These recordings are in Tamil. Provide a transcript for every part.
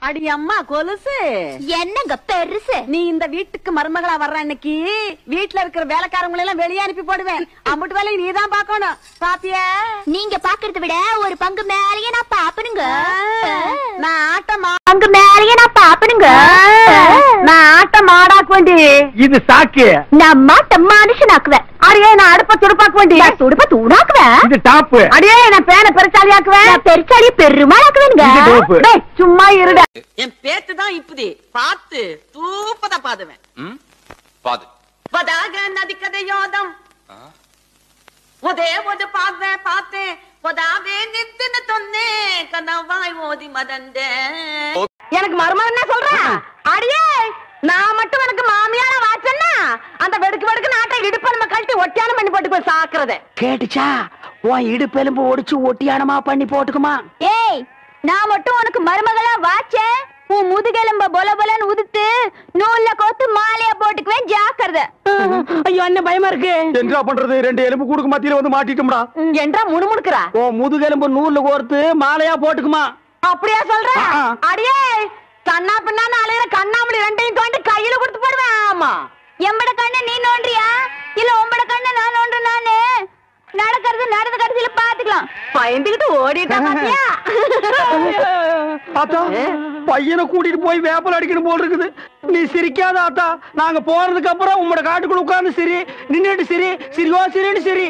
அடி அம்மா கொலுசு என்னங்க பெருசு நீ இந்த வீட்டுக்கு மருமகளா வர்ற அன்னைக்கு வீட்டுல இருக்கிற வேலைக்காரங்களை எல்லாம் வெளியே அனுப்பி போடுவேன் அம்புட்டு வேலையை நீ தான் பாக்கணும் பாப்பியா நீங்க பாக்குறத விட ஒரு பங்கு மேலயே நான் பாப்பனுங்க நான் ஆட்டம் பங்கு மேலயே நான் பாப்பனுங்க நான் ஆட்டம் மாடாக்க வேண்டி இது சாக்கு நான் மாட்ட மனுஷனாக்குவேன் அடியே நான் அடுப்ப துடுப்பாக்க வேண்டி நான் துடுப்ப தூணாக்குவேன் இது டாப்பு அடியே நான் பேனை பெருச்சாலியாக்குவேன் நான் பெருச்சாலிய பெருமாளாக்குவேனுங்க இது டோப்பு டேய், சும்மா இருடா என் பேத்து தான் இப்படி பார்த்து தூப்பதா பாதுவேன் ம் பாது பதாக நதி கதையோதம் ஒதே ஒரு பார்வை பார்த்தேன் பொதாவே நித்துன்னு தொன்னே கனவாய் ஓதி மதந்தே எனக்கு மருமகன் என்ன சொல்றான் அடியே நான் மட்டும் எனக்கு மாமியார வாச்சன்னா அந்த வெடுக்கு வெடுக்கு நாட்டை இடுப்ப நம்ம கழட்டி ஒட்டியான பண்ணி போட்டு போய் சாக்குறது கேட்டுச்சா உன் இடுப்பெலும்பு ஒடிச்சு ஒட்டியானமா பண்ணி போட்டுக்குமா ஏய் நான் மட்டும் உனக்கு மருமகளா வாச்சேன் உன் முதுகெலும்ப பொல பொலன்னு உதுத்து நூல்ல கோத்து மாலையா போட்டுக்குவேன் ஜாக்கிரதை ஐயோ என்ன பயமா இருக்கு என்ன பண்றது ரெண்டு எலும்பு கூடுக்கு மத்தியில வந்து மாட்டிட்டோம்டா என்றா முணுமுணுக்குறா உன் முதுகெலும்பு நூல்ல கோர்த்து மாலையா போட்டுக்குமா அப்படியா சொல்ற ஆ, ஆ. அடியே கண்ணா பின்னான்னு அலையிற கண்ணாமணி ரெண்டையும் தோண்டி கையில கொடுத்து போடுவேன் ஆமா எம்பட கண்ணு நீ நோண்டியா இல்ல உம்பட கண்ணு நான் நோண்டு நானு நடக்கிறது நடந்த கடைசியில பாத்துக்கலாம் பயந்துகிட்டு ஓடிட்டா பாத்தியா ஆத்தா பையனை கூட்டிட்டு போய் வேப்பல் அடிக்கணும் போல் இருக்குது நீ சிரிக்காத ஆத்தா நாங்க போறதுக்கு அப்புறம் உங்களோட காட்டுக்குள்ள உட்கார்ந்து சிரி நின்னுட்டு சிரி சிரிவா சிரின்னு சிரி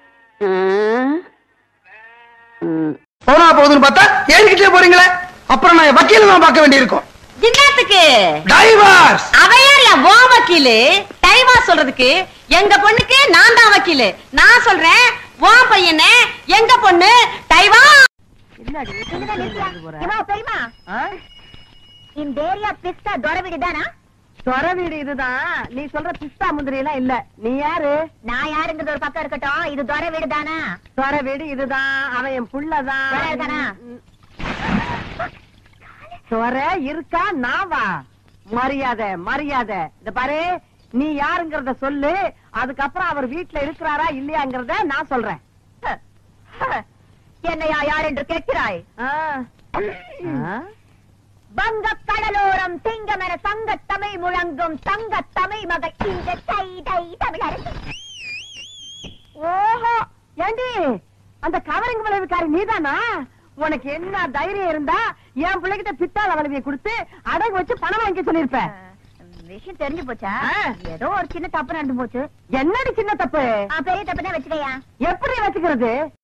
போனா போகுதுன்னு பார்த்தா ஏறிக்கிட்டே போறீங்களே அப்புறம் நான் வக்கீல தான் பார்க்க வேண்டியிருக்கும் என்னத்துக்கு டைவர்ஸ் அவையார் என் ஓ வக்கீலு டைவா சொல்றதுக்கு எங்க பொண்ணுக்கு நான் தான் வக்கீலு நான் சொல்றேன் ஓ பையனே எங்க பொண்ணு டைவா பெரியமா இந்த ஏரியா பிஸ்தா தொர வீடு தானா சொர வீடு இதுதான் நீ சொல்ற பிஸ்தா முந்திரி எல்லாம் இல்ல நீ யாரு நான் யாருங்கிறது ஒரு பக்கம் இருக்கட்டும் இது தொர வீடு தானா சொர வீடு இதுதான் அவன் என் புள்ளதான் சொர இருக்கானா? சொர இருக்கா நாவா மரியாதை மரியாதை இந்த பாரு நீ யாருங்கறத சொல்லு அதுக்கப்புறம் அவர் வீட்டுல இருக்கிறாரா இல்லையாங்கறத நான் சொல்றேன் என்னையா யார் என்று கேட்கிறாய் ஆ. ஆ? வங்க கடலோரம் திங்கமென சங்க தமிழ் முழங்கும் தங்க தமிழ் மகள் இந்த தை தமிழரசி ஓஹோ ஏண்டி அந்த கவரிங் விளைவுக்காரி நீதானா உனக்கு என்ன தைரியம் இருந்தா என் பிள்ளைகிட்ட பித்தாள வளைவியை கொடுத்து அடகு வச்சு பணம் வாங்கி சொல்லிருப்ப விஷயம் தெரிஞ்சு போச்சா ஆ. ஏதோ ஒரு சின்ன தப்பு நடந்து போச்சு என்னடி சின்ன தப்பு ஆ, பெரிய தப்பு தான் வச்சுக்கையா எப்படி வச்சுக்கிறது